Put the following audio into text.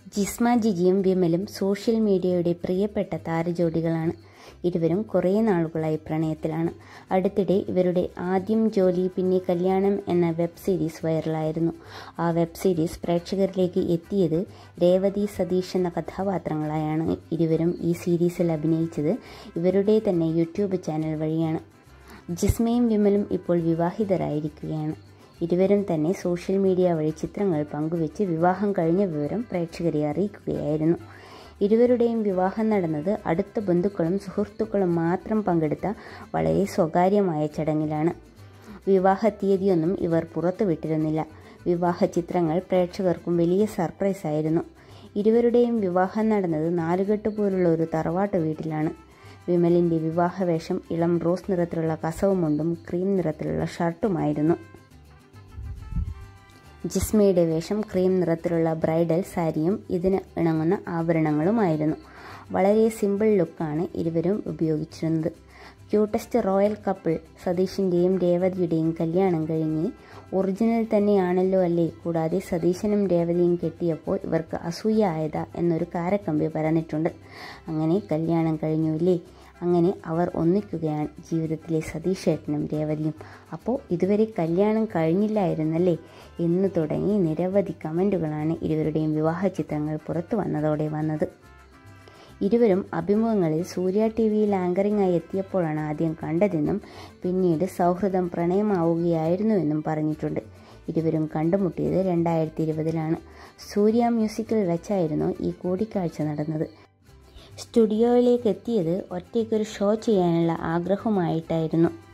Jisma ജിജിയും വിമലും social മീഡിയയുടെ പ്രിയപ്പെട്ട താരജോഡികളാണ് ഇരുവരും കുറേ നാളുകളായി പ്രണയത്തിലാണ് അടുത്തിടെ ഇവരുടെ ആദ്യം ജോലി പിന്നെ കല്യാണം എന്ന വെബ് സീരീസ് വൈറലായിരുന്നു ആ വെബ് സീരീസ് പ്രേക്ഷകരിലേക്ക് എത്തിയത് രേവതി സതീഷ് എന്ന കഥാപാത്രങ്ങളായാണ് ഇരുവരും ഈ സീരീസിൽ അഭിനയിച്ചത് ഇവരുടെ തന്നെ യൂട്യൂബ് ചാനൽ വഴിയാണ് ജിസ്മയും വിമലും ഇപ്പോൾ വിവാഹിതരായിരിക്കുകയാണ് ഇരുവരും തന്നെ സോഷ്യൽ മീഡിയ വഴി ചിത്രങ്ങൾ പങ്കുവെച്ച് വിവാഹം കഴിഞ്ഞ വിവരം പ്രേക്ഷകരെ അറിയിക്കുകയായിരുന്നു ഇരുവരുടെയും വിവാഹം നടന്നത് അടുത്ത ബന്ധുക്കളും സുഹൃത്തുക്കളും മാത്രം പങ്കെടുത്ത വളരെ സ്വകാര്യമായ ചടങ്ങിലാണ് വിവാഹ തീയതിയൊന്നും ഇവർ പുറത്തുവിട്ടിരുന്നില്ല വിവാഹ ചിത്രങ്ങൾ പ്രേക്ഷകർക്കും വലിയ സർപ്രൈസ് ആയിരുന്നു ഇരുവരുടെയും വിവാഹം നടന്നത് നാലുകെട്ട് പോലുള്ള ഒരു തറവാട്ട് വീട്ടിലാണ് വിമലിൻ്റെ വിവാഹവേഷം ഇളം റോസ് നിറത്തിലുള്ള കസവുമുണ്ടും ക്രീം നിറത്തിലുള്ള ഷർട്ടുമായിരുന്നു ജിസ്മയുടെ വേഷം ക്രീം നിറത്തിലുള്ള ബ്രൈഡൽ സാരിയും ഇതിന് ഇണങ്ങുന്ന ആഭരണങ്ങളുമായിരുന്നു വളരെ സിമ്പിൾ ലുക്കാണ് ഇരുവരും ഉപയോഗിച്ചിരുന്നത് ക്യൂട്ടസ്റ്റ് റോയൽ കപ്പിൾ സതീഷിൻ്റെയും രേവതിയുടെയും കല്യാണം കഴിഞ്ഞ് ഒറിജിനൽ തന്നെയാണല്ലോ അല്ലേ കൂടാതെ സതീശനും രേവതിയും കെട്ടിയപ്പോൾ ഇവർക്ക് അസൂയ ആയതാ എന്നൊരു കാരക്കമ്പി പരന്നിട്ടുണ്ട് അങ്ങനെ കല്യാണം കഴിഞ്ഞു ഇല്ലേ അങ്ങനെ അവർ ഒന്നിക്കുകയാണ് ജീവിതത്തിലെ സതീഷേട്ടനും രേവതിയും അപ്പോൾ ഇതുവരെ കല്യാണം കഴിഞ്ഞില്ലായിരുന്നല്ലേ എന്ന് തുടങ്ങി നിരവധി കമൻറ്റുകളാണ് ഇരുവരുടെയും വിവാഹ ചിത്രങ്ങൾ പുറത്തു വന്നതോടെ വന്നത് ഇരുവരും അഭിമുഖങ്ങളിൽ സൂര്യ ടി വിയിൽ ആങ്കറിംഗായി എത്തിയപ്പോഴാണ് ആദ്യം കണ്ടതെന്നും പിന്നീട് സൗഹൃദം പ്രണയമാവുകയായിരുന്നുവെന്നും പറഞ്ഞിട്ടുണ്ട് ഇരുവരും കണ്ടുമുട്ടിയത് രണ്ടായിരത്തി ഇരുപതിലാണ് സൂര്യ മ്യൂസിക്കിൽ വെച്ചായിരുന്നു ഈ കൂടിക്കാഴ്ച നടന്നത് സ്റ്റുഡിയോയിലേക്ക് എത്തിയത് ഒറ്റയ്ക്കൊരു ഷോ ചെയ്യാനുള്ള ആഗ്രഹമായിട്ടായിരുന്നു